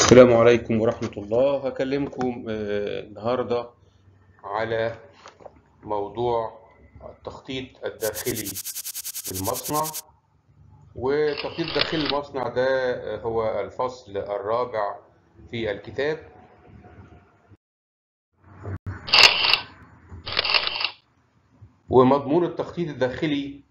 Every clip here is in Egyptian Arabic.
السلام عليكم ورحمة الله هكلمكم آه، النهاردة على موضوع التخطيط الداخلي للمصنع والتخطيط الداخلي للمصنع ده آه، هو الفصل الرابع في الكتاب ومضمون التخطيط الداخلي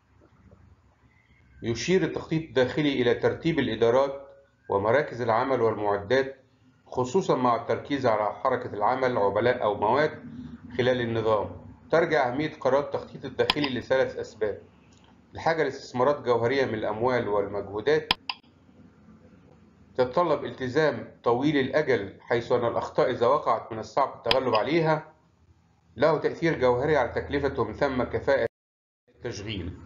يشير التخطيط الداخلي إلى ترتيب الإدارات ومراكز العمل والمعدات خصوصا مع التركيز على حركة العمل عملاء أو مواد خلال النظام ترجع أهمية قرارات التخطيط الداخلي لثلاث أسباب الحاجة لاستثمارات جوهرية من الأموال والمجهودات تتطلب التزام طويل الأجل حيث أن الأخطاء إذا وقعت من الصعب التغلب عليها له تأثير جوهري على تكلفة ومن ثم كفاءة التشغيل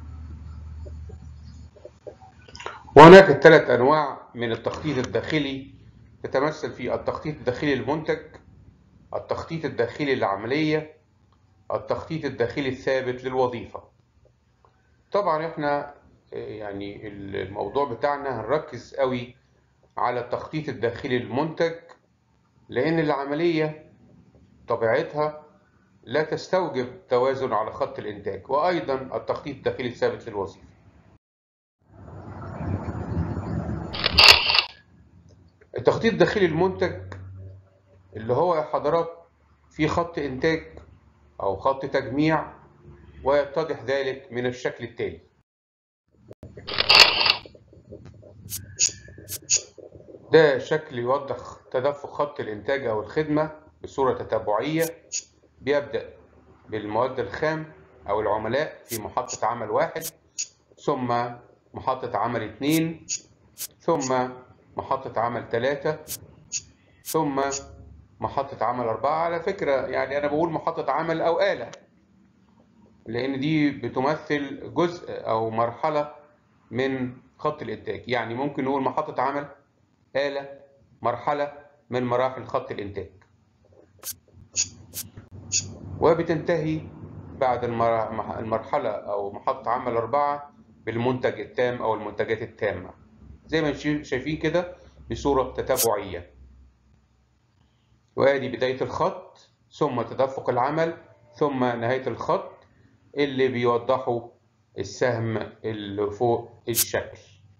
وهناك ثلاث أنواع من التخطيط الداخلي تتمثل في التخطيط الداخلي للمنتج التخطيط الداخلي للعملية التخطيط الداخلي الثابت للوظيفة طبعا احنا آه، يعني الموضوع بتاعنا هنركز قوي على التخطيط الداخلي للمنتج لأن العملية طبيعتها لا تستوجب توازن على خط الإنتاج وأيضا التخطيط الداخلي الثابت للوظيفة التخطيط الداخلي للمنتج اللي هو يا حضرات في خط إنتاج أو خط تجميع ويتضح ذلك من الشكل التالي ده شكل يوضح تدفق خط الإنتاج أو الخدمة بصورة تتابعية بيبدأ بالمواد الخام أو العملاء في محطة عمل واحد ثم محطة عمل اتنين ثم محطة عمل ثلاثة ثم محطة عمل أربعة على فكرة يعني أنا بقول محطة عمل أو آلة لأن دي بتمثل جزء أو مرحلة من خط الإنتاج يعني ممكن نقول محطة عمل آلة مرحلة من مراحل خط الإنتاج وبتنتهي بعد المر- المرحلة أو محطة عمل أربعة بالمنتج التام أو المنتجات التامة زي ما نشي- شايفين كده بصورة تتابعية وادي بداية الخط ثم تدفق العمل ثم نهاية الخط اللي بيوضحوا السهم اللي فوق الشكل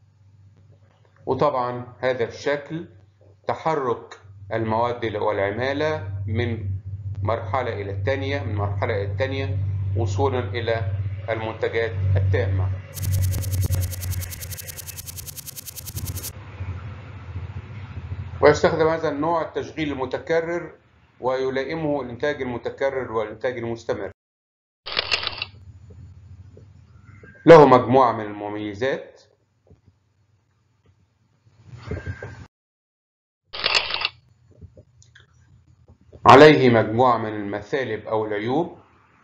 وطبعا هذا الشكل تحرك المواد والعمالة من مرحلة إلى الثانية من مرحلة إلى الثانية وصولا إلى المنتجات التامة ويستخدم هذا النوع التشغيل المتكرر ويلائمه الإنتاج المتكرر والإنتاج المستمر له مجموعة من المميزات عليه مجموعة من المثالب أو العيوب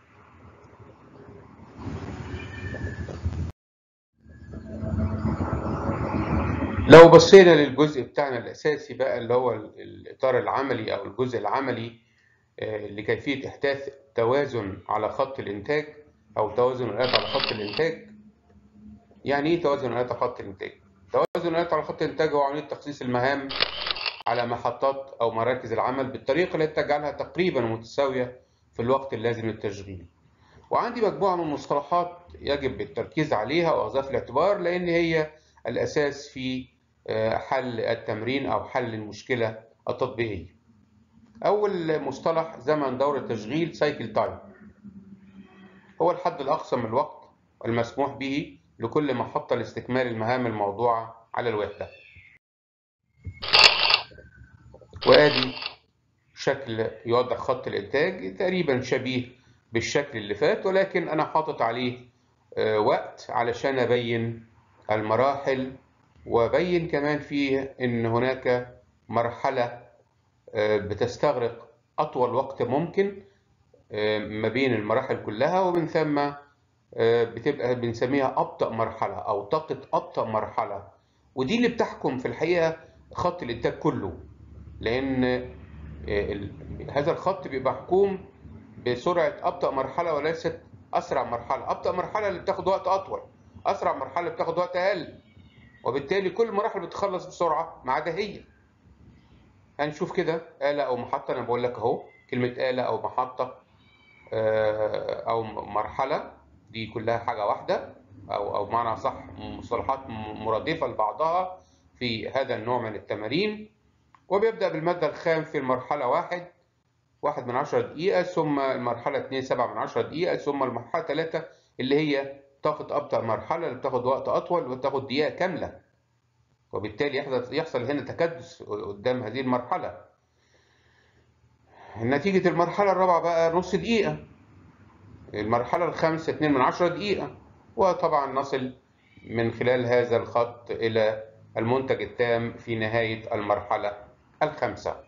لو بصينا للجزء بتاعنا الأساسي بقى اللي هو ال- الإطار العملي أو الجزء العملي آه، لكيفية إحداث توازن على خط الإنتاج أو توازن الآلات على خط الإنتاج يعني إيه توازن الآلات على خط الإنتاج؟ توازن الآلات على خط الإنتاج هو عملية تخصيص المهام على محطات أو مراكز العمل بالطريقة التي تجعلها تقريبا متساوية في الوقت اللازم للتشغيل وعندي مجموعة من المصطلحات يجب التركيز عليها وأخذها في الاعتبار لأن هي الأساس في آه، حل التمرين أو حل المشكلة التطبيقية أول مصطلح زمن دور التشغيل سايكل تايم هو الحد الأقصى من الوقت المسموح به لكل محطة لاستكمال المهام الموضوعة على الوحدة وآدي شكل يوضح خط الإنتاج تقريبا شبيه بالشكل اللي فات ولكن أنا حاطط عليه آه، وقت علشان أبين المراحل وأبين كمان فيه إن هناك مرحلة آه، بتستغرق أطول وقت ممكن آه، ما بين المراحل كلها ومن ثم آه، بتبقى بنسميها أبطأ مرحلة أو طاقة أبطأ مرحلة ودي اللي بتحكم في الحقيقة خط الإنتاج كله لأن آه، ال- هذا الخط بيبقى محكوم بسرعة أبطأ مرحلة وليست أسرع مرحلة أبطأ مرحلة اللي بتاخد وقت أطول أسرع مرحلة بتاخد وقت أقل وبالتالي كل المراحل بتخلص بسرعة ما عدا هي هنشوف كده آلة أو محطة أنا بقول لك أهو كلمة آلة أو محطة آه، أو مرحلة دي كلها حاجة واحدة أو أو بمعنى صح مصطلحات مرادفة لبعضها في هذا النوع من التمارين وبيبدأ بالمادة الخام في المرحلة واحد واحد من عشرة دقيقة ثم المرحلة اتنين سبعة من عشرة دقيقة ثم المرحلة تلاتة اللي هي طاقة أبطأ مرحلة اللي بتاخد وقت أطول وتاخد دقيقة كاملة وبالتالي يحدث يحصل هنا تكدس قدام هذه المرحلة نتيجة المرحلة الرابعة بقى نص دقيقة المرحلة الخامسة اتنين من عشرة دقيقة وطبعا نصل من خلال هذا الخط إلى المنتج التام في نهاية المرحلة الخامسة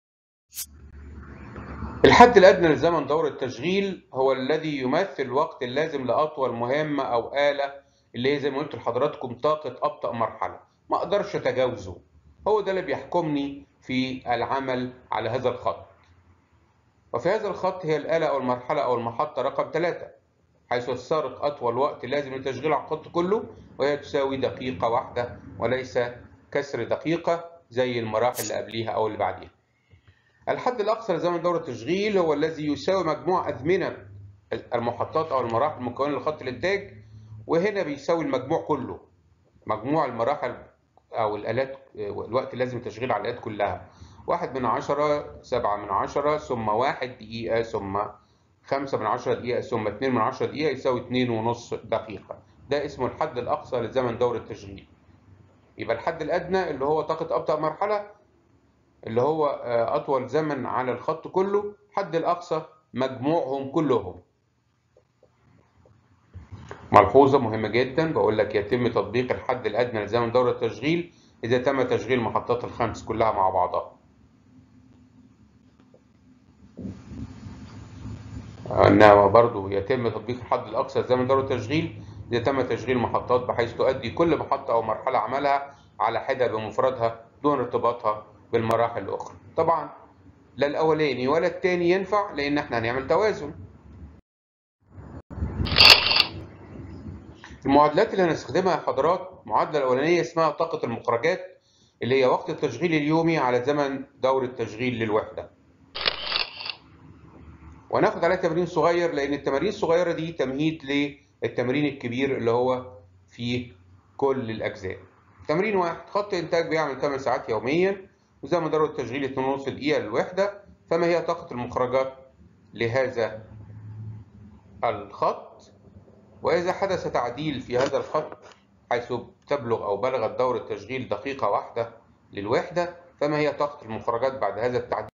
الحد الأدنى لزمن دور التشغيل هو الذي يمثل الوقت اللازم لأطول مهمة أو آلة اللي هي زي ما قلت لحضراتكم طاقة أبطأ مرحلة ما أقدرش أتجاوزه هو ده اللي بيحكمني في العمل على هذا الخط وفي هذا الخط هي الآلة أو المرحلة أو المحطة رقم ثلاثة حيث تستغرق أطول وقت لازم لتشغيل على الخط كله وهي تساوي دقيقة واحدة وليس كسر دقيقة زي المراحل اللي قبليها أو اللي بعديها. الحد الأقصى لزمن دورة التشغيل هو الذي يساوي مجموع أزمنة المحطات أو المراحل المكونة لخط الإنتاج وهنا بيساوي المجموع كله مجموع المراحل أو الآلات الوقت اللازم لتشغيل على الآلات كلها واحد من عشرة سبعة من عشرة ثم واحد دقيقة ثم خمسة من عشرة دقيقة ثم اتنين من عشرة دقيقة يساوي اتنين ونص دقيقة ده اسمه الحد الأقصى لزمن دورة التشغيل يبقى الحد الأدنى اللي هو طاقة أبطأ مرحلة اللي هو أطول زمن على الخط كله حد الأقصى مجموعهم كلهم ملحوظة مهمة جدا بقول لك يتم تطبيق الحد الأدنى لزمن دورة التشغيل إذا تم تشغيل محطات الخمس كلها مع بعضها انما برضه يتم تطبيق الحد الاقصى لزمن دورة التشغيل اذا تم تشغيل محطات بحيث تؤدي كل محطة او مرحلة عملها على حدة بمفردها دون ارتباطها بالمراحل الاخرى طبعا لا الاولاني ولا الثاني ينفع لان احنا هنعمل توازن المعادلات اللي هنستخدمها يا حضرات المعادلة الاولانية اسمها طاقة المخرجات اللي هي وقت التشغيل اليومي على زمن دور التشغيل للوحدة وهناخد عليها تمرين صغير لان التمارين الصغيره دي تمهيد للتمرين الكبير اللي هو في كل الاجزاء تمرين واحد خط انتاج بيعمل 8 ساعات يوميا وزمن دورة التشغيل 2.5 دقيقه للوحده فما هي طاقه المخرجات لهذا الخط واذا حدث تعديل في هذا الخط حيث تبلغ او بلغت دورة التشغيل دقيقه واحده للوحده فما هي طاقه المخرجات بعد هذا التعديل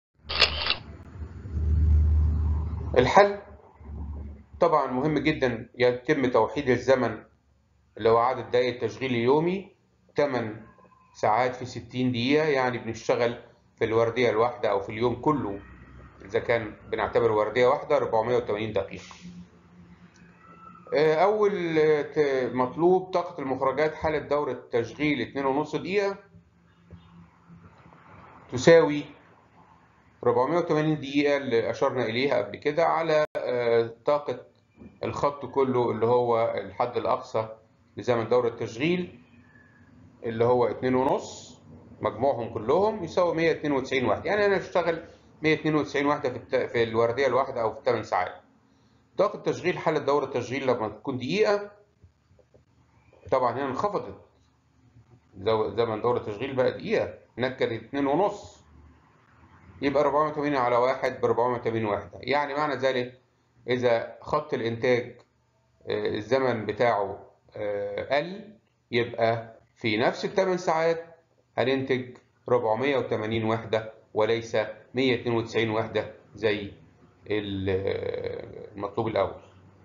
الحل طبعا مهم جدا يتم توحيد الزمن اللي هو عدد دقائق التشغيل اليومي 8 ساعات في 60 دقيقة يعني بنشتغل في الوردية الواحدة أو في اليوم كله إذا كان بنعتبر وردية واحدة 480 دقيقة أول مطلوب طاقة المخرجات حالة دورة تشغيل 2.5 دقيقة تساوي 480 دقيقة اللي أشرنا إليها قبل كده على طاقة الخط كله اللي هو الحد الأقصى لزمن دورة التشغيل اللي هو 2.5 مجموعهم كلهم يساوي 192 وحدة يعني أنا بشتغل 192 وحدة في, في الوردية الواحدة أو في 8 ساعات طاقة تشغيل حالة دورة التشغيل لما تكون دقيقة طبعا هنا انخفضت زمن دورة التشغيل بقى دقيقة هناك كانت 2.5 يبقى 480 على واحد ب 480 وحدة يعني معنى ذلك إذا خط الإنتاج الزمن بتاعه قل يبقى في نفس الثمان ساعات هننتج 480 وحدة وليس 192 وحدة زي المطلوب الأول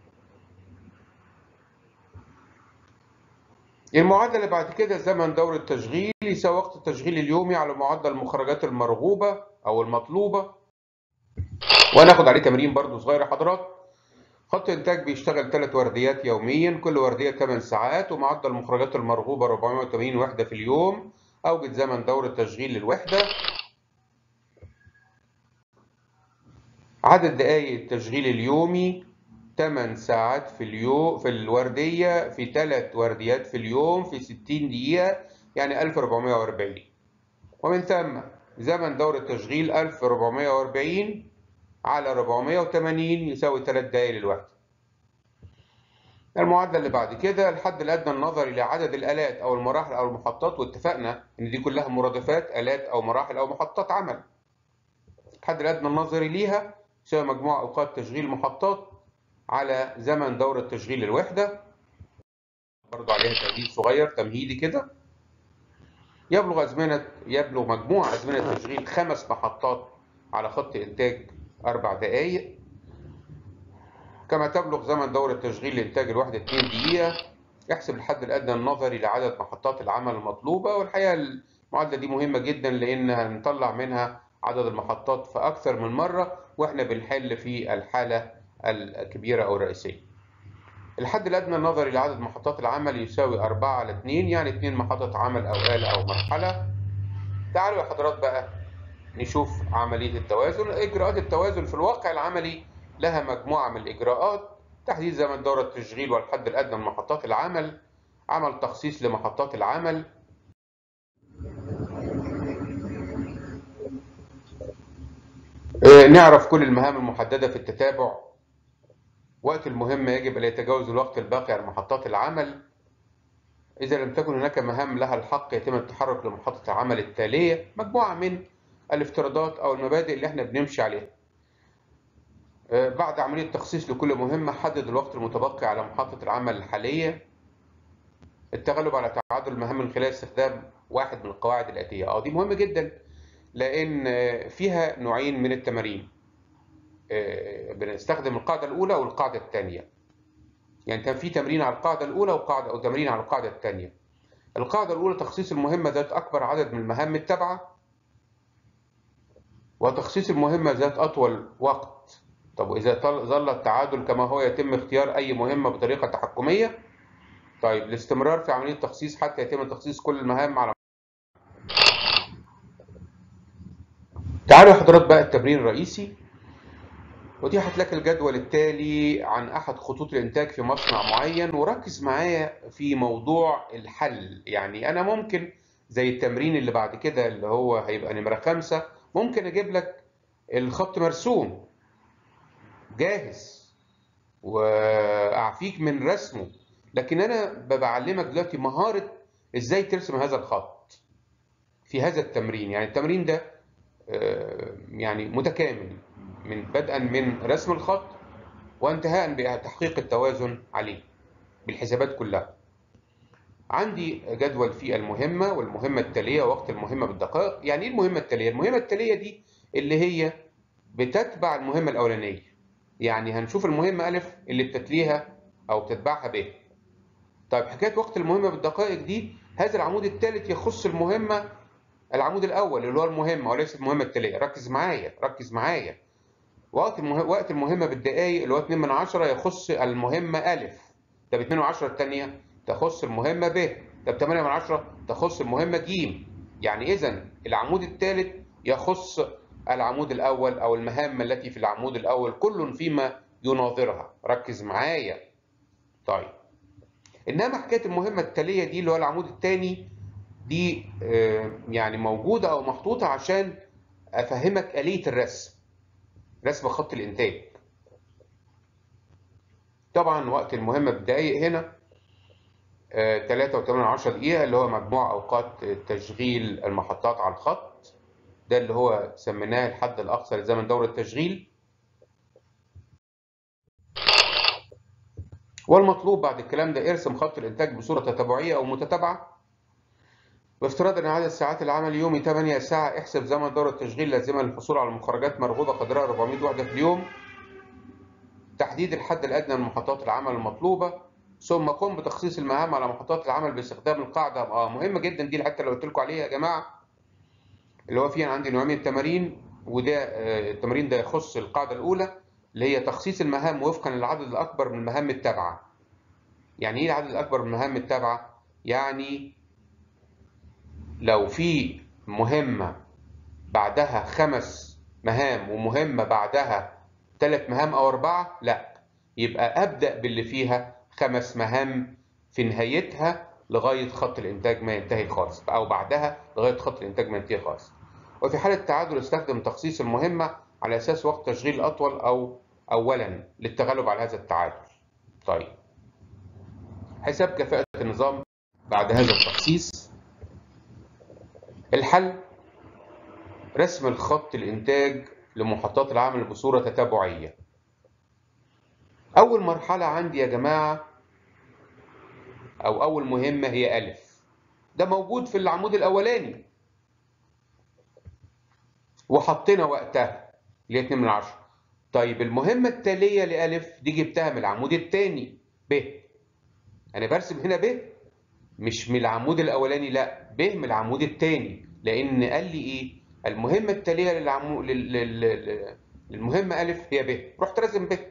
المعادلة اللي بعد كده زمن دورة التشغيل يساوي وقت التشغيل اليومي على معدل المخرجات المرغوبة أو المطلوبة وهناخد عليه تمرين برضو صغير يا حضرات خط إنتاج بيشتغل ثلاث ورديات يوميا كل وردية 8 ساعات ومعدل المخرجات المرغوبة 480 وحدة في اليوم أوجد زمن دورة تشغيل للوحدة عدد دقائق التشغيل اليومي 8 ساعات في اليوم في الوردية في 3 ورديات في اليوم في 60 دقيقة يعني 1440 ومن ثم زمن دورة تشغيل 1440 على 480 يساوي 3 دقايق للوحدة المعادلة اللي بعد كده الحد الأدنى النظري لعدد الآلات أو المراحل أو المحطات واتفقنا إن دي كلها مرادفات آلات أو مراحل أو محطات عمل الحد الأدنى النظري ليها يساوي مجموع أوقات تشغيل المحطات على زمن دورة تشغيل الوحدة برضو عليها تمهيد صغير تمهيدي كده يبلغ أزمنة يبلغ مجموع أزمنة تشغيل خمس محطات على خط إنتاج أربع دقايق كما تبلغ زمن دورة تشغيل لإنتاج الوحدة 2 دقيقة احسب الحد الأدنى النظري لعدد محطات العمل المطلوبة والحقيقة المعادلة دي مهمة جدا لأن هنطلع منها عدد المحطات في أكثر من مرة وإحنا بنحل في الحالة الكبيرة أو الرئيسية. الحد الأدنى النظري لعدد محطات العمل يساوي 4 على 2 يعني 2 محطة عمل أو آلة أو مرحلة. تعالوا يا حضرات بقى نشوف عملية التوازن، إجراءات التوازن في الواقع العملي لها مجموعة من الإجراءات تحديد زمن دورة التشغيل والحد الأدنى لمحطات العمل، عمل تخصيص لمحطات العمل، نعرف كل المهام المحددة في التتابع وقت المهمة يجب أن يتجاوز الوقت الباقي على محطات العمل إذا لم تكن هناك مهام لها الحق يتم التحرك لمحطة العمل التالية مجموعة من الافتراضات أو المبادئ اللي احنا بنمشي عليها بعد عملية تخصيص لكل مهمة حدد الوقت المتبقي على محطة العمل الحالية التغلب على تعادل المهام من خلال استخدام واحد من القواعد الآتية اه دي مهمة جدا لأن فيها نوعين من التمارين بنستخدم القاعدة الأولى والقاعدة الثانية يعني كان في تمرين على القاعدة الأولى وقاعدة أو تمرين على القاعدة الثانية القاعدة الأولى تخصيص المهمة ذات أكبر عدد من المهام التابعة وتخصيص المهمة ذات أطول وقت طب وإذا ظل التعادل كما هو يتم اختيار أي مهمة بطريقة تحكمية طيب الاستمرار في عملية تخصيص حتى يتم تخصيص كل المهام على تعالوا يا حضرات بقى التمرين الرئيسي وتيحت لك الجدول التالي عن أحد خطوط الإنتاج في مصنع معين وركز معايا في موضوع الحل يعني أنا ممكن زي التمرين اللي بعد كده اللي هو هيبقى نمرة خمسة ممكن أجيب لك الخط مرسوم جاهز وأعفيك من رسمه لكن أنا بعلمك دلوقتي مهارة إزاي ترسم هذا الخط في هذا التمرين يعني التمرين ده يعني متكامل من بدءا من رسم الخط وانتهاء بتحقيق التوازن عليه بالحسابات كلها عندي جدول فيه المهمة والمهمة التالية وقت المهمة بالدقائق يعني ايه المهمة التالية؟ المهمة التالية دي اللي هي بتتبع المهمة الأولانية يعني هنشوف المهمة ألف اللي بتتليها أو بتتبعها ب طيب حكاية وقت المهمة بالدقائق دي هذا العمود الثالث يخص المهمة العمود الأول اللي هو المهمة وليس المهمة التالية ركز معايا ركز معايا وقت المه... وقت المهمة بالدقايق اللي هو 2 من 10 يخص المهمة ألف طب 2 من 10 الثانية تخص المهمة ب طب 8 من 10 تخص المهمة ج يعني إذا العمود الثالث يخص العمود الأول أو المهام التي في العمود الأول كل فيما يناظرها ركز معايا طيب إنما حكاية المهمة التالية دي اللي هو العمود الثاني دي يعني موجودة أو محطوطة عشان أفهمك آلية الرسم رسم خط الإنتاج طبعا وقت المهمة بدقايق هنا 3 و8 10 دقيقة اللي هو مجموع أوقات تشغيل المحطات على الخط ده اللي هو سميناه الحد الأقصى لزمن دورة التشغيل والمطلوب بعد الكلام ده ارسم خط الإنتاج بصورة تتابعية أو متتابعة بافتراض ان عدد ساعات العمل اليومي 8 ساعة احسب زمن دورة التشغيل لازمة للحصول على مخرجات مرغوبة قدرها 400 وحدة في اليوم تحديد الحد الأدنى لمحطات العمل المطلوبة ثم قم بتخصيص المهام على محطات العمل باستخدام القاعدة اه مهمة جدا دي حتى لو قلت لكم عليها يا جماعة اللي هو فيها عندي نوع من التمارين وده آه التمرين ده يخص القاعدة الأولى اللي هي تخصيص المهام وفقا للعدد الأكبر من المهام التابعة يعني إيه العدد الأكبر من المهام التابعة؟ يعني لو في مهمة بعدها خمس مهام ومهمة بعدها ثلاث مهام أو أربعة لا يبقى أبدأ باللي فيها خمس مهام في نهايتها لغاية خط الإنتاج ما ينتهي خالص أو بعدها لغاية خط الإنتاج ما ينتهي خالص وفي حالة التعادل استخدم تخصيص المهمة على أساس وقت تشغيل أطول أو أولا للتغلب على هذا التعادل طيب حساب كفاءة النظام بعد هذا التخصيص الحل رسم الخط الإنتاج لمحطات العمل بصورة تتابعية أول مرحلة عندي يا جماعة أو أول مهمة هي ألف ده موجود في العمود الأولاني وحطينا وقتها اللي هي 2 من 10 طيب المهمة التالية لألف دي جبتها من العمود الثاني ب أنا برسم هنا ب مش من العمود الأولاني لا ب من العمود الثاني لأن قال لي إيه المهمة التالية للعمو... لل... لل... للمهمة ألف هي ب رحت راسم ب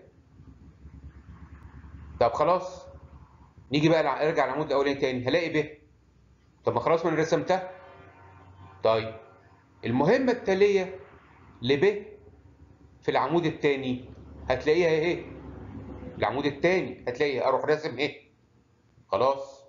طب خلاص نيجي بقى ارجع العمود الأولاني تاني هلاقي ب طب ما خلاص ما أنا رسمتها طيب المهمة التالية لب في العمود الثاني هتلاقيها ايه العمود الثاني هتلاقيها اروح راسم ايه خلاص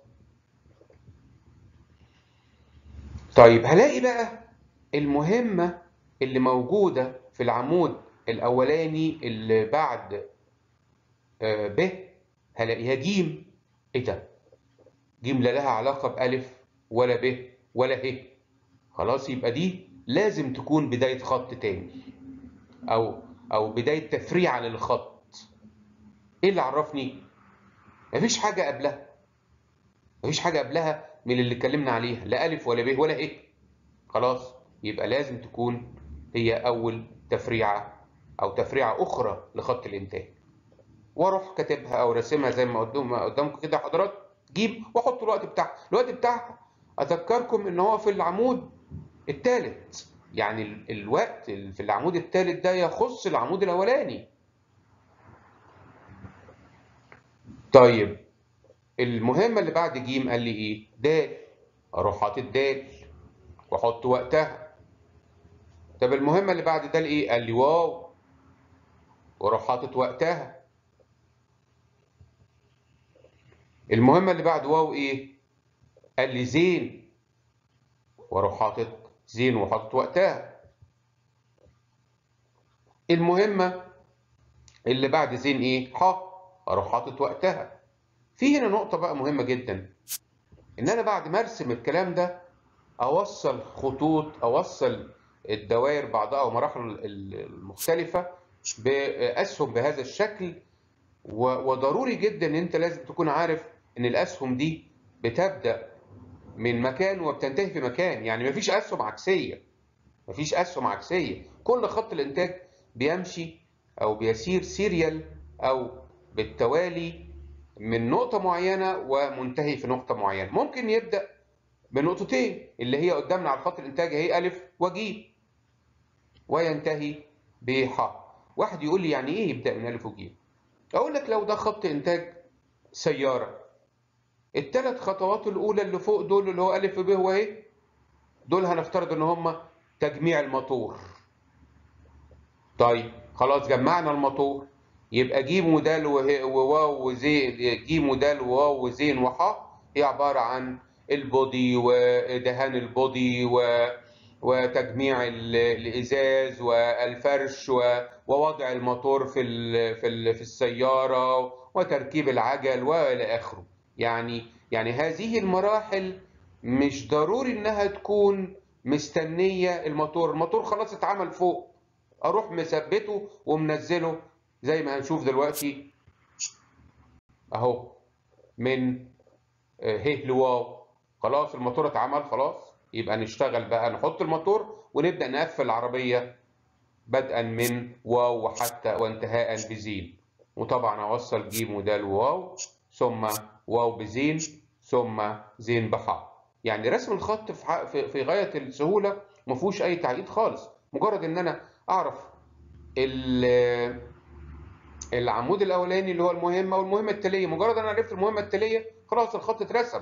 طيب هلاقي بقى المهمة اللي موجودة في العمود الأولاني اللي بعد آه ب هلاقيها جيم ايه ده جيم لا لها علاقة بألف ولا ب ولا ه خلاص يبقى دي لازم تكون بداية خط تاني أو أو بداية تفريعة للخط إيه اللي عرفني؟ مفيش حاجة قبلها مفيش حاجة قبلها من اللي اتكلمنا عليها لا ألف ولا ب ولا إيه خلاص يبقى لازم تكون هي أول تفريعة أو تفريعة أخرى لخط الإنتاج وأروح كاتبها أو راسمها زي ما قدام قدامكم كده حضرات جيب وأحط الوقت بتاعها الوقت بتاعها أذكركم إن هو في العمود الثالث يعني الوقت في العمود الثالث ده يخص العمود الاولاني طيب المهمه اللي بعد ج قال لي ايه د اروح حاطط د واحط وقتها طب المهمه اللي بعد ده ايه قال لي واو واروح حاطط وقتها المهمه اللي بعد واو ايه قال لي زين واروح حاطط زين وحطت وقتها المهمة اللي بعد زين ايه ح اروح حاطط وقتها في هنا نقطة بقى مهمة جدا ان انا بعد ما ارسم الكلام ده اوصل خطوط اوصل الدوائر بعضها او مراحل المختلفة باسهم بهذا الشكل وضروري جدا ان انت لازم تكون عارف ان الاسهم دي بتبدأ من مكان وبتنتهي في مكان يعني مفيش اسهم عكسيه مفيش اسهم عكسيه كل خط الانتاج بيمشي او بيسير سيريال او بالتوالي من نقطه معينه ومنتهي في نقطه معينه ممكن يبدا بنقطتين اللي هي قدامنا على خط الانتاج هي الف وج وينتهي بح واحد يقول لي يعني ايه يبدا من الف وج اقول لك لو ده خط انتاج سياره الثلاث خطوات الاولى اللي فوق دول اللي هو الف ب وه دول هنفترض ان هم تجميع الموتور طيب خلاص جمعنا الموتور يبقى ج ودال وواو وزين ج ودال وواو وزين وح هي عباره عن البودي ودهان البودي و وتجميع الازاز والفرش ووضع الموتور في في في السياره وتركيب العجل والى اخره يعني يعني هذه المراحل مش ضروري انها تكون مستنيه الموتور الموتور خلاص اتعمل فوق اروح مثبته ومنزله زي ما هنشوف دلوقتي اهو من ه لواو خلاص الموتور اتعمل خلاص يبقى نشتغل بقى نحط الموتور ونبدا نقفل العربيه بدءا من واو وحتى وانتهاء بزين وطبعا اوصل ج ودال واو ثم واو بزين ثم زين بحاء يعني رسم الخط في في غايه السهوله ما فيهوش اي تعقيد خالص مجرد ان انا اعرف العمود الاولاني اللي هو المهمه والمهمه التاليه مجرد انا عرفت المهمه التاليه خلاص الخط اترسم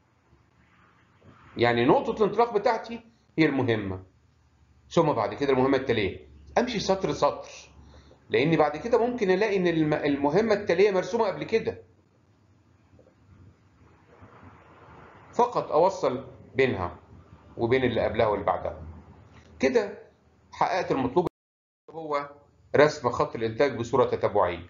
يعني نقطه الانطلاق بتاعتي هي المهمه ثم بعد كده المهمه التاليه امشي سطر سطر لان بعد كده ممكن الاقي ان المهمه التاليه مرسومه قبل كده فقط اوصل بينها وبين اللي قبلها واللي بعدها كده حققت المطلوب هو رسم خط الانتاج بصوره تتابعيه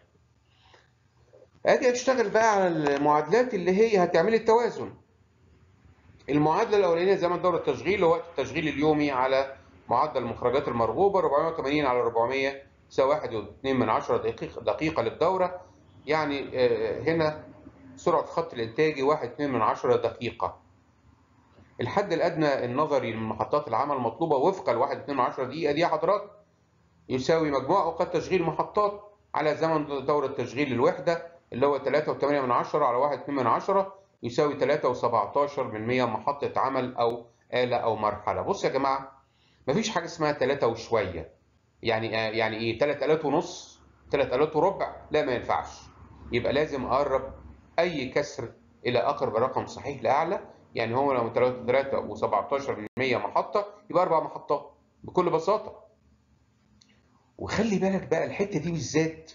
اجي اشتغل بقى على المعادلات اللي هي هتعمل لي التوازن المعادله الاولانيه زمن دوره التشغيل هو وقت التشغيل اليومي على معدل المخرجات المرغوبه 480 على 400 يساوي 1.2 من 10 دقيقه دقيقه للدوره يعني هنا سرعه خط الانتاج 1.2 من 10 دقيقه الحد الادنى النظري لمحطات العمل المطلوبه وفق ال 1.2 من 10 دقيقه دي يا حضرات يساوي مجموع اوقات تشغيل محطات على زمن دوره تشغيل الوحده اللي هو 3.8 من 10 على 1.2 من 10 يساوي 3.17 من 100 محطة عمل أو آلة أو مرحلة. بص يا جماعة مفيش حاجة اسمها 3 وشوية. يعني يعني إيه؟ 3 آلات ونص؟ 3 آلات وربع؟ لا ما ينفعش. يبقى لازم أقرب أي كسر إلى أقرب رقم صحيح لأعلى، يعني هو لو 3.17 من 100 محطة يبقى أربع محطات بكل بساطة. وخلي بالك بقى الحتة دي بالذات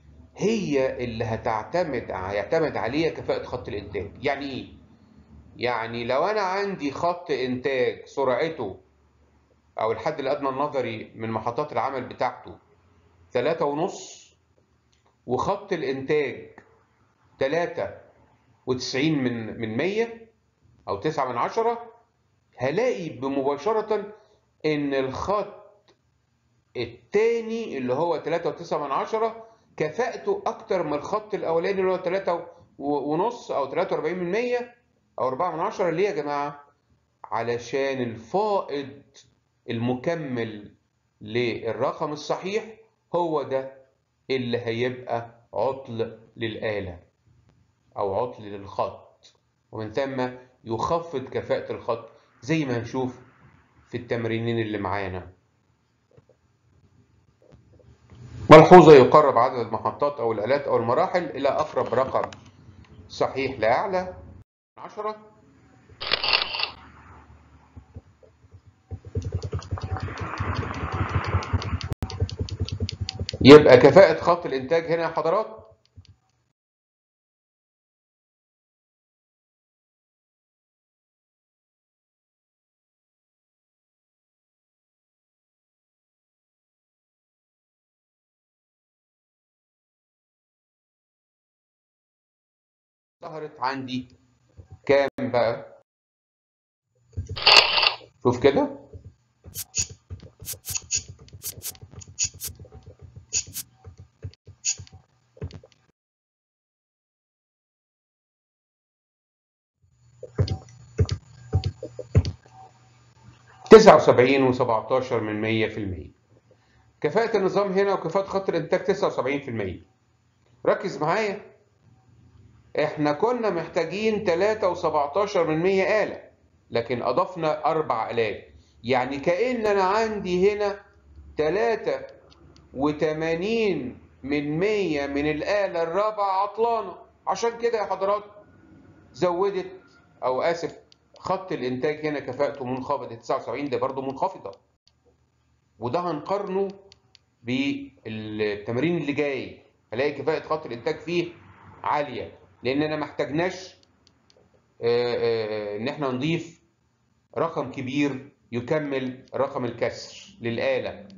هي اللي هتعتمد هيعتمد عليها كفاءة خط الإنتاج، يعني إيه؟ يعني لو أنا عندي خط إنتاج سرعته أو الحد الأدنى النظري من محطات العمل بتاعته تلاتة ونص وخط الإنتاج تلاتة وتسعين من من مية أو تسعة من عشرة هلاقي بمباشرة إن الخط التاني اللي هو تلاتة وتسعة من عشرة كفاءته اكتر من الخط الاولاني اللي هو 3 ونص او 43 من 100 او 4 من 10 ليه يا جماعه علشان الفائض المكمل للرقم الصحيح هو ده اللي هيبقى عطل للآلة أو عطل للخط ومن ثم يخفض كفاءة الخط زي ما هنشوف في التمرينين اللي معانا ملحوظة يقرب عدد المحطات أو الآلات أو المراحل إلى أقرب رقم صحيح لأعلى من عشرة يبقى كفاءة خط الإنتاج هنا يا حضرات ظهرت عندي كام بقى شوف كده تسعة وسبعين وسبعتاشر من مية في المية كفاءة النظام هنا وكفاءة خط الإنتاج تسعة وسبعين في المية ركز معايا احنا كنا محتاجين 3 و17 من 100 آلة لكن أضفنا أربع آلات يعني كأن أنا عندي هنا 83 من 100 من الآلة الرابعة عطلانة عشان كده يا حضرات زودت أو آسف خط الإنتاج هنا كفاءته منخفضة 79 ده برضه منخفضة وده هنقارنه بالتمرين اللي جاي هلاقي كفاءة خط الإنتاج فيه عالية لاننا ما احتاجناش ان احنا نضيف رقم كبير يكمل رقم الكسر للآلة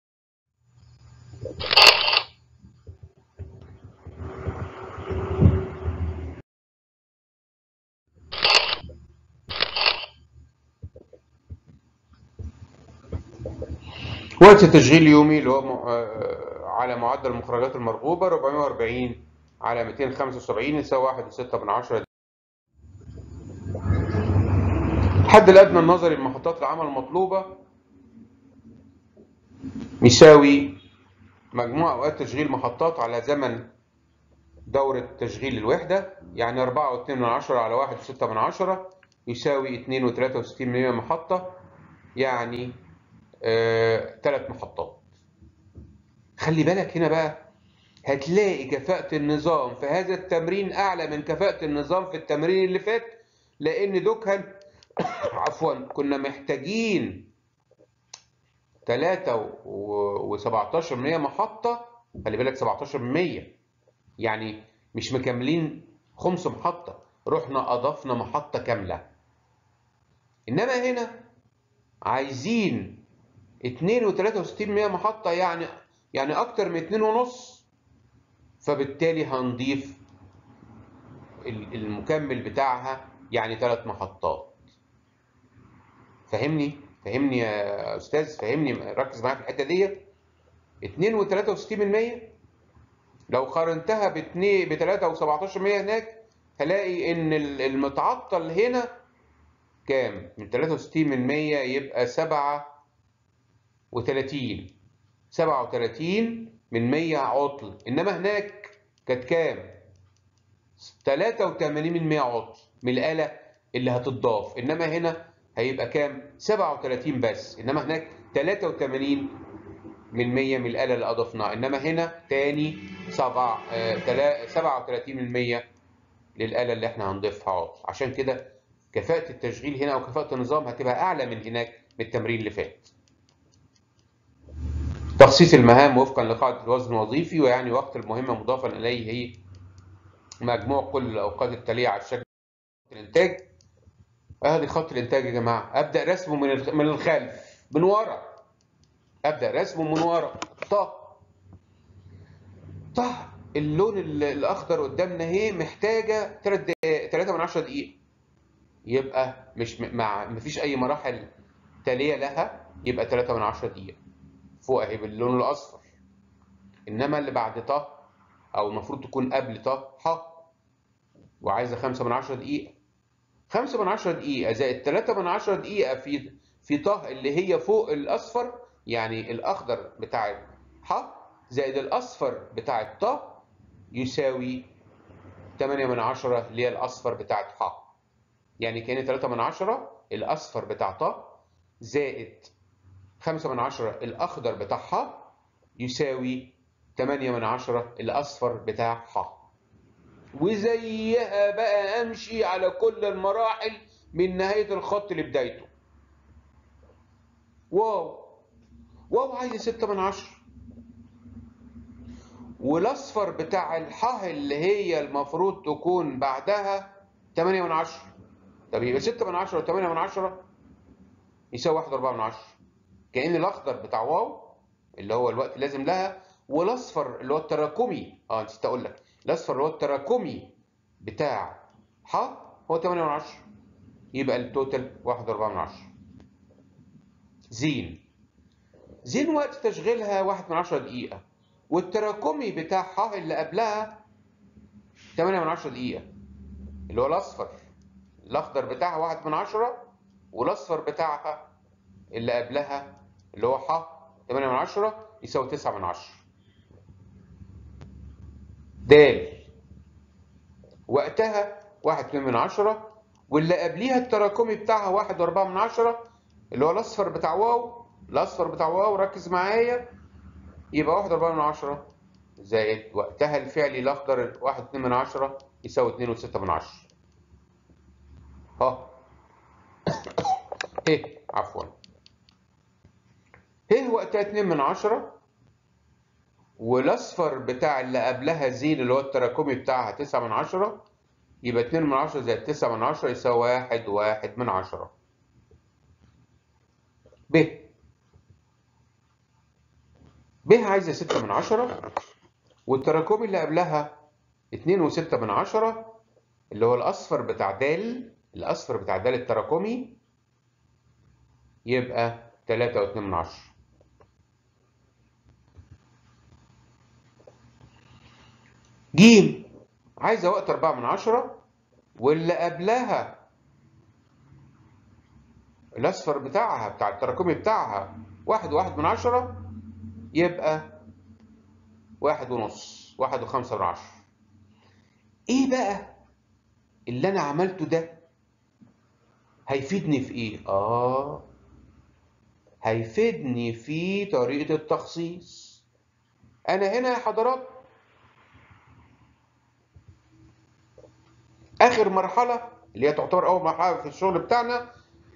وقت التشغيل اليومي اللي هو على معدل المخرجات المرغوبة 440 على 275 يساوي 1.6 من 10 الحد الأدنى النظري لمحطات العمل المطلوبة يساوي مجموع أوقات تشغيل محطات على زمن دورة تشغيل الوحدة يعني 4.2 من 10 على 1.6 من 10 يساوي 2.63 من محطة يعني ثلاث آه محطات خلي بالك هنا بقى هتلاقي كفاءة النظام في هذا التمرين أعلى من كفاءة النظام في التمرين اللي فات لأن دوك كان عفوا كنا محتاجين 3 و17 محطة خلي بالك 17 يعني مش مكملين خمس محطة رحنا أضفنا محطة كاملة إنما هنا عايزين اتنين وتلاتة وستين مية محطة يعني يعني أكتر من اتنين ونص فبالتالي هنضيف المكمل بتاعها يعني ثلاث محطات فهمني فهمني يا أستاذ فهمني ركز معايا في الحتة دي اتنين وتلاتة وستين من مية لو قارنتها باتنين بتلاتة وسبعتاشر مية هناك هلاقي إن المتعطل هنا كام؟ من تلاتة وستين من مية يبقى سبعة وتلاتين سبعة وتلاتين من مية عطل إنما هناك كانت كام؟ تلاتة وتمانين من مية عطل من الآلة اللي هتضاف إنما هنا هيبقى كام؟ سبعة وتلاتين بس إنما هناك تلاتة وتمانين من 100 من الآلة اللي أضفناها إنما هنا تاني سبعة آه سبعة وتلاتين من 100 للآلة اللي إحنا هنضيفها عطل عشان كده كفاءة التشغيل هنا وكفاءة النظام هتبقى أعلى من هناك من التمرين اللي فات. تخصيص المهام وفقا لقاعدة الوزن الوظيفي ويعني وقت المهمة مضافا إليه هي مجموع كل الأوقات التالية على الشكل الإنتاج. أدي خط الإنتاج يا جماعة أبدأ رسمه من من الخلف من ورا. ابدا رسمه من ورا طه طه اللون الاخضر قدامنا اهي محتاجه 3 دقائق 3 من 10 دقيقه يبقى مش مع مفيش اي مراحل تاليه لها يبقى 3 من 10 دقيقه فوق اهي باللون الاصفر انما اللي بعد طه او المفروض تكون قبل طه ح وعايزه 5 من 10 دقيقه 5 من 10 دقيقه زائد 3 من 10 دقيقه في في طه اللي هي فوق الاصفر يعني الأخضر بتاع ح زائد الأصفر بتاع ط يساوي 8 من 10 اللي هي الأصفر بتاع ح يعني كأن 3 من 10 الأصفر بتاع ط زائد 5 من 10 الأخضر بتاع ح يساوي 8 من 10 الأصفر بتاع ح وزيها بقى أمشي على كل المراحل من نهاية الخط لبدايته واو واو عايز 6 من 10 والاصفر بتاع الحاء اللي هي المفروض تكون بعدها 8 من 10 طب يبقى 6 من 10 و8 من 10 يساوي 1 4 من 10 كأن الاخضر بتاع واو اللي هو الوقت لازم لها والاصفر اللي هو التراكمي اه نسيت اقول لك الاصفر اللي هو التراكمي بتاع ح هو 8 من 10 يبقى التوتال 1 4 من 10 زين زين وقت تشغيلها 1 من 10 دقيقة والتراكمي بتاعها اللي قبلها 8 من 10 دقيقة اللي هو الأصفر الأخضر بتاعها 1 من 10 والأصفر بتاعها اللي قبلها اللي هو ح 8 من 10 يساوي 9 من 10 د وقتها 1 2 من 10 واللي قبليها التراكمي بتاعها 1 4 من 10 اللي هو الأصفر بتاع واو الاصفر بتاع واو ركز معايا يبقى 1 4 من 10 زائد وقتها الفعلي الاخضر 1 2 من 10 يساوي 2 و6 من 10 ها ه عفوا ه وقتها 2 من 10 والاصفر بتاع اللي قبلها زين اللي هو التراكمي بتاعها 9 من 10 يبقى 2 من 10 زائد 9 من 10 يساوي 1 1 من 10 ب ب عايزة 6 من 10 والتراكمي اللي قبلها 2 و6 من 10 اللي هو الأصفر بتاع د الأصفر بتاع د التراكمي يبقى 3 و2 من 10 ج عايزة وقت 4 من 10 واللي قبلها الأصفر بتاعها بتاع التراكمي بتاعها واحد واحد من عشرة يبقى واحد ونص واحد وخمسة من عشرة ايه بقى اللي انا عملته ده هيفيدني في ايه اه هيفيدني في طريقة التخصيص انا هنا يا حضرات اخر مرحلة اللي هي تعتبر اول مرحلة في الشغل بتاعنا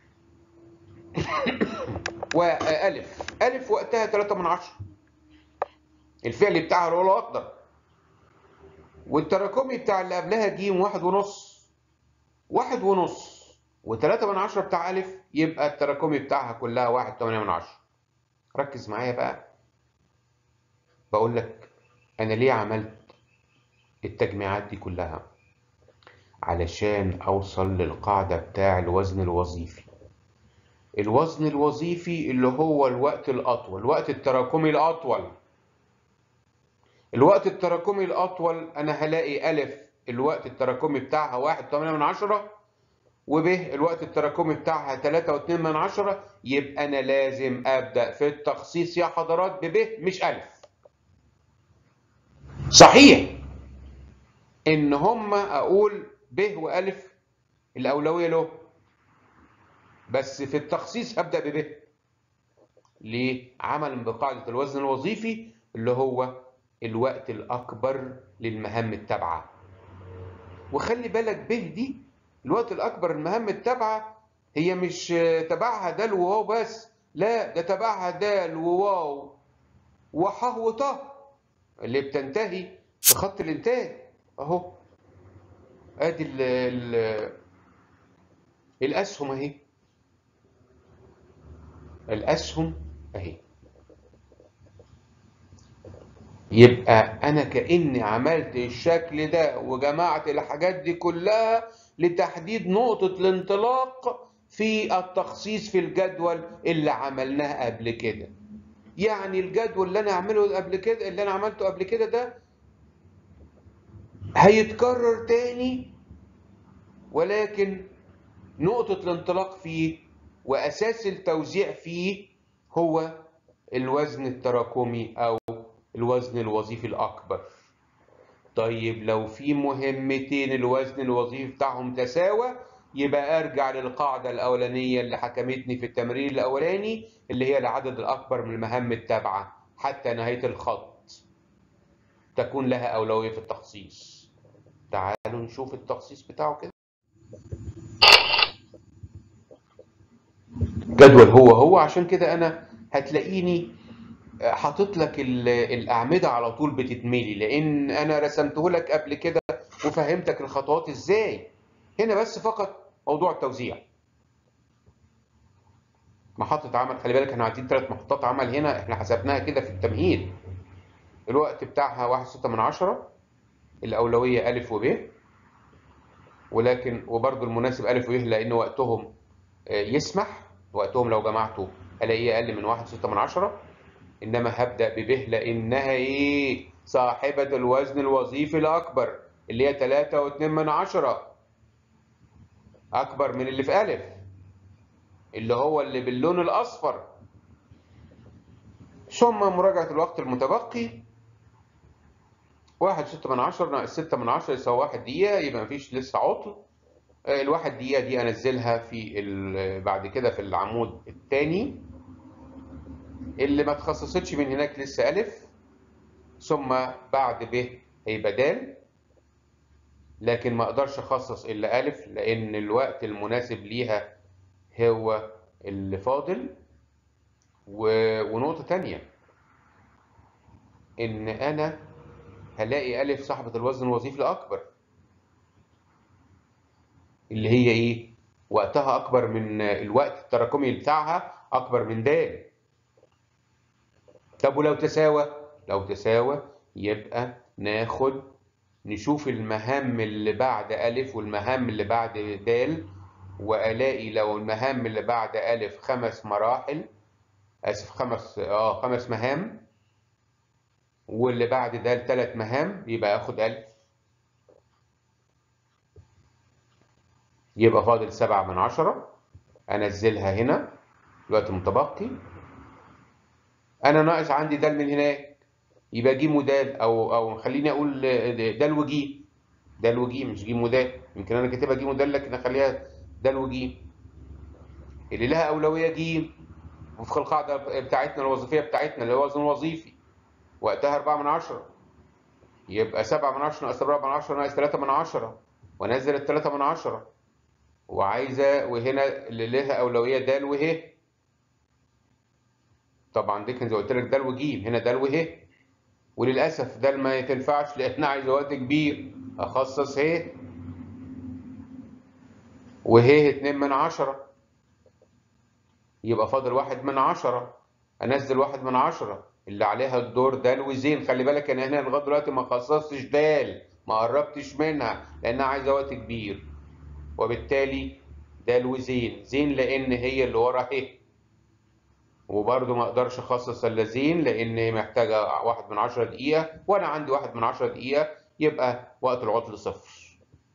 والف الف وقتها 3 من 10 الفعل بتاعها اللي هو الاخضر والتراكمي بتاع اللي قبلها ج واحد ونص واحد ونص وتلاتة من عشرة بتاع ألف يبقى التراكمي بتاعها كلها واحد تمانية من عشرة ركز معايا بقى بقول لك انا ليه عملت التجميعات دي كلها علشان اوصل للقاعدة بتاع الوزن الوظيفي الوزن الوظيفي اللي هو الوقت الاطول الوقت التراكمي الاطول الوقت التراكمي الاطول انا هلاقي الف الوقت التراكمي بتاعها واحد تمانية من عشرة وب الوقت التراكمي بتاعها تلاتة واتنين من عشرة يبقى أنا لازم أبدأ في التخصيص يا حضرات بب مش ألف صحيح إن هما أقول ب وألف الأولوية له بس في التخصيص هبدأ بب ليه؟ عملا بقاعدة الوزن الوظيفي اللي هو الوقت الأكبر للمهام التابعة وخلي بالك ب دي الوقت الأكبر المهام التابعة هي مش تبعها دال وواو بس لا ده تبعها دال وواو وح وط اللي بتنتهي في خط الإنتاج أهو أدي ال ال الأسهم أهي الأسهم أهي يبقى أنا كأني عملت الشكل ده وجمعت الحاجات دي كلها لتحديد نقطة الانطلاق في التخصيص في الجدول اللي عملناه قبل كده يعني الجدول اللي انا اعمله قبل كده اللي انا عملته قبل كده ده هيتكرر تاني ولكن نقطة الانطلاق فيه وأساس التوزيع فيه هو الوزن التراكمي أو الوزن الوظيفي الأكبر طيب لو في مهمتين الوزن الوظيفي بتاعهم تساوى يبقى ارجع للقاعدة الأولانية اللي حكمتني في التمرين الأولاني اللي هي العدد الأكبر من المهام التابعة حتى نهاية الخط تكون لها أولوية في التخصيص تعالوا نشوف التخصيص بتاعه كده جدول هو هو عشان كده أنا هتلاقيني حاطط لك الأعمدة على طول بتتملي لأن أنا رسمته لك قبل كده وفهمتك الخطوات إزاي هنا بس فقط موضوع التوزيع محطة عمل خلي بالك احنا عايزين ثلاث محطات عمل هنا احنا حسبناها كده في التمهيد الوقت بتاعها واحد ستة من عشرة الأولوية ألف وب ولكن وبرضه المناسب ألف وب لأن وقتهم يسمح وقتهم لو جمعته ألاقيه أقل من واحد ستة من عشرة إنما هبدأ بب لأنها إيه صاحبة الوزن الوظيفي الأكبر اللي هي تلاتة واتنين من عشرة أكبر من اللي في ألف اللي هو اللي باللون الأصفر ثم مراجعة الوقت المتبقي واحد ستة من عشرة ناقص ستة من عشرة يساوي واحد دقيقة يبقى مفيش لسه عطل الواحد دقيقة دي أنزلها في بعد كده في العمود الثاني اللي ما تخصصتش من هناك لسه ألف ثم بعد ب هيبقى د لكن ما اقدرش اخصص الا الف لان الوقت المناسب ليها هو اللي فاضل و... ونقطة تانية ان انا هلاقي الف صاحبة الوزن الوظيفي الاكبر اللي هي ايه وقتها اكبر من الوقت التراكمي بتاعها اكبر من د طب ولو تساوى لو تساوى يبقى ناخد نشوف المهام اللي بعد ألف والمهام اللي بعد د وألاقي لو المهام اللي بعد ألف خمس مراحل آسف خمس آه خمس مهام واللي بعد د ثلاث مهام يبقى آخد ألف يبقى فاضل سبعة من عشرة أنزلها هنا الوقت المتبقي أنا ناقص عندي د من هناك يبقى ج ودال او او خليني اقول دال وج دال وج مش ج ودال يمكن انا كاتبها ج ودال لكن اخليها دال وج اللي لها اولويه ج وفق القاعده بتاعتنا الوظيفيه بتاعتنا اللي هو الوزن الوظيفي وقتها 4 من 10 يبقى 7 من 10 ناقص 4 من 10 ناقص 3 من 10 وانزل ال 3 من 10 وعايزه وهنا اللي لها اولويه د وه طبعا دي كان زي ما قلت لك د وج هنا د وه وللأسف ده ما تنفعش لأن عايز وقت كبير أخصص ه وه اتنين من عشرة يبقى فاضل واحد من عشرة انزل واحد من عشرة اللي عليها الدور د وزين خلي بالك انا هنا لغايه دلوقتي ما خصصتش د ما قربتش منها لانها عايزه وقت كبير وبالتالي د وزين زين لان هي اللي ورا اهي وبرده ما اقدرش اخصص الا زين لان محتاجه واحد من عشرة دقيقه وانا عندي واحد من عشرة دقيقه يبقى وقت العطل صفر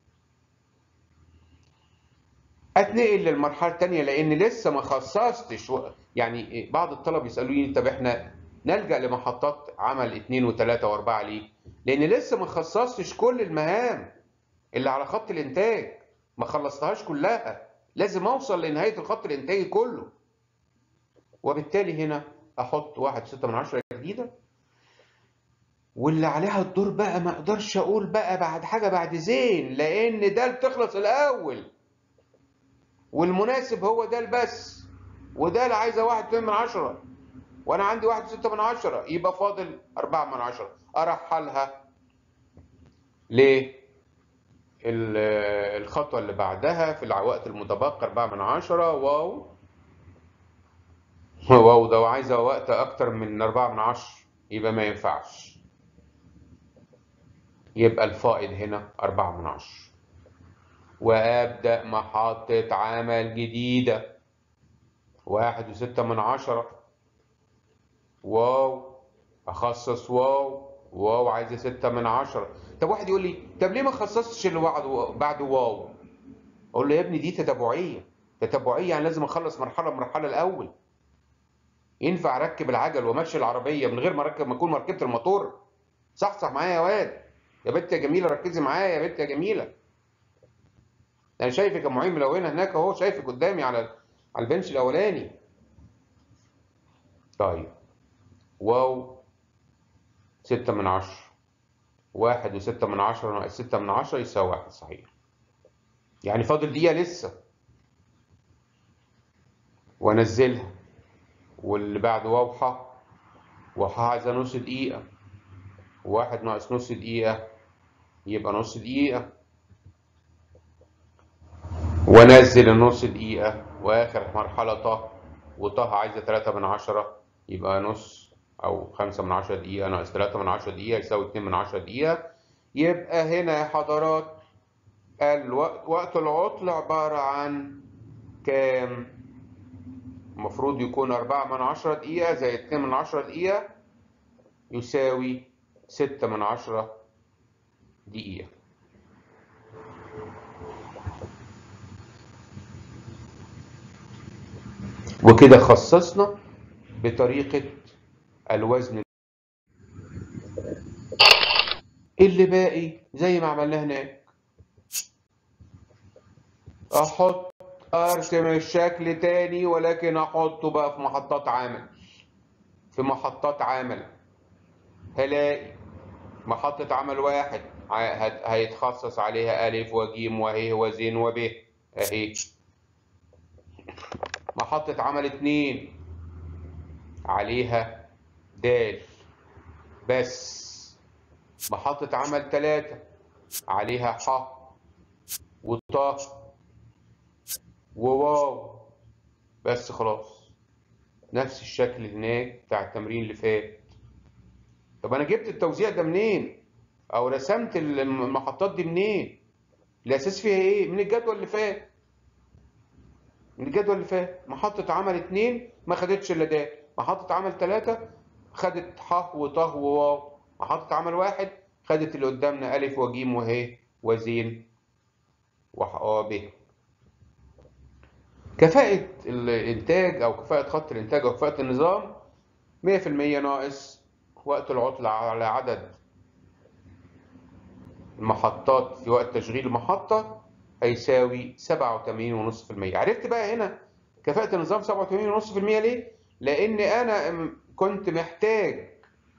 اتنقل للمرحله الثانيه لان لسه ما خصصتش و... يعني بعض الطلبه يسالوني طب احنا نلجا لمحطات عمل اثنين وثلاثه واربعه ليه؟ لان لسه ما خصصتش كل المهام اللي على خط الانتاج ما خلصتهاش كلها لازم اوصل لنهايه الخط الانتاجي كله وبالتالي هنا احط واحد ستة من عشرة جديده واللي عليها الدور بقى ما اقدرش اقول بقى بعد حاجه بعد زين لان ده بتخلص الاول والمناسب هو ده بس وده اللي عايزه واحد اتنين من عشرة وانا عندي واحد ستة من عشرة يبقى فاضل أربعة من عشرة أرحلها ليه؟ الخطوة اللي بعدها في الوقت المتبقي أربعة من عشرة واو واو ده وعايزة وقت أكتر من أربعة من عشرة يبقى ما ينفعش يبقى الفائض هنا أربعة من عشرة وأبدأ محطة عمل جديدة واحد وستة من عشرة واو أخصص واو واو عايزة ستة من عشرة طب واحد يقول لي طب ليه ما خصصتش اللي بعد بعد واو أقول له يا ابني دي تتابعية تتابعية يعني لازم أخلص مرحلة مرحلة الأول ينفع أركب العجل وأمشي العربية من غير ما أركب ما أكون ما ركبت الموتور صح صح معايا يا واد يا بنت يا جميلة ركزي معايا يا بنت يا جميلة انا شايفك يا معين ملونه هناك اهو شايفك قدامي على على البنش الاولاني طيب واو ستة من عشرة واحد وستة من عشرة ناقص ستة من عشرة يساوي واحد صحيح يعني فاضل دقيقة لسه وانزلها واللي بعد واو ح وح عايزة نص دقيقة واحد ناقص نص دقيقة يبقى نص دقيقة وانزل النص دقيقة واخر مرحلة ط وط عايزة تلاتة من عشرة يبقى نص او خمسة من عشرة دقيقة ناقص تلاتة من عشرة دقيقة يساوي اتنين من عشرة دقيقة يبقى هنا يا حضرات الوقت وقت العطل عبارة عن كام؟ المفروض يكون أربعة من عشرة دقيقة زي اتنين من عشرة دقيقة يساوي ستة من عشرة دقيقة وكده خصصنا بطريقة الوزن اللي باقي زي ما عملنا هناك احط ارسم الشكل تاني ولكن احطه بقى في محطات عمل في محطات عمل هلاقي محطة عمل واحد هيتخصص عليها ألف وجيم وه وزين وب أهي محطة عمل اتنين عليها د بس محطة عمل تلاتة عليها ح وط وواو بس خلاص نفس الشكل هناك بتاع التمرين اللي فات طب انا جبت التوزيع ده منين او رسمت المحطات دي منين الاساس فيها ايه من الجدول اللي فات من الجدول اللي فات محطة عمل اتنين ما خدتش الا د محطة عمل تلاتة خدت ح وط وواو محطة عمل واحد خدت اللي قدامنا ألف وجيم وه وزين وح ب كفاءة الإنتاج أو كفاءة خط الإنتاج أو كفاءة النظام 100% ناقص وقت العطل على عدد المحطات في وقت تشغيل المحطة هيساوي 87.5% عرفت بقى هنا كفاءة النظام 87.5% ليه؟ لأن أنا كنت محتاج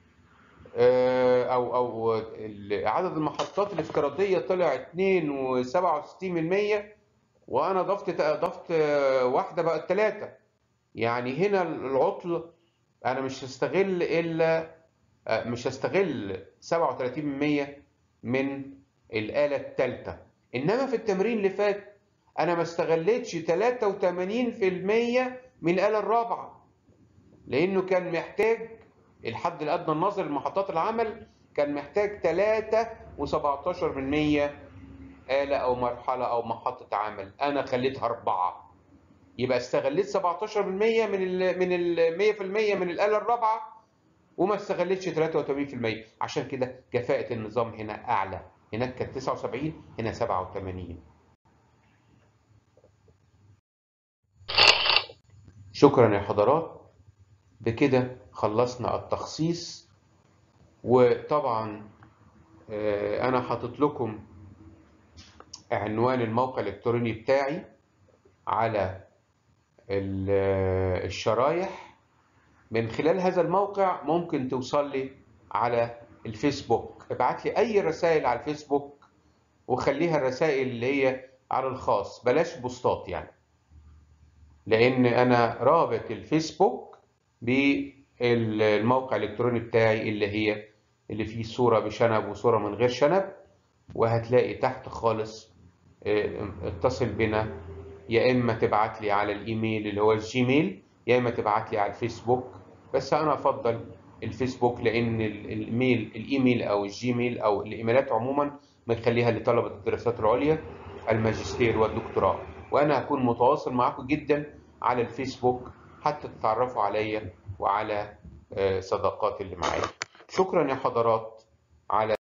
أو أو عدد المحطات الافتراضية طلع 2.67% وأنا ضفت ضفت واحدة بقت 3 يعني هنا العطل أنا مش هستغل إلا مش هستغل 37% من الآلة الثالثة إنما في التمرين اللي فات أنا ما استغلتش 83% من الآلة الرابعة لانه كان محتاج الحد الادنى النظري لمحطات العمل كان محتاج 3 و17 من 100 آلة أو مرحلة أو محطة عمل أنا خليتها أربعة يبقى استغليت 17% من ال من ال 100% من الآلة الرابعة وما استغلتش 83% عشان كده كفاءة النظام هنا أعلى هناك كانت 79 هنا 87 شكرا يا حضرات بكده خلصنا التخصيص وطبعا انا حاطط لكم عنوان الموقع الالكتروني بتاعي على الشرايح من خلال هذا الموقع ممكن توصل لي على الفيسبوك ابعت لي اي رسائل على الفيسبوك وخليها الرسائل اللي هي على الخاص بلاش بوستات يعني لان انا رابط الفيسبوك بالموقع الالكتروني بتاعي اللي هي اللي فيه صورة بشنب وصورة من غير شنب وهتلاقي تحت خالص اتصل بنا يا اما تبعت لي على الايميل اللي هو الجيميل يا اما تبعت لي على الفيسبوك بس انا افضل الفيسبوك لان الايميل الايميل او الجيميل او الايميلات عموما بنخليها لطلبه الدراسات العليا الماجستير والدكتوراه وانا هكون متواصل معاكم جدا على الفيسبوك حتى تتعرفوا عليا وعلى صداقاتي اللي معايا شكرا يا حضرات على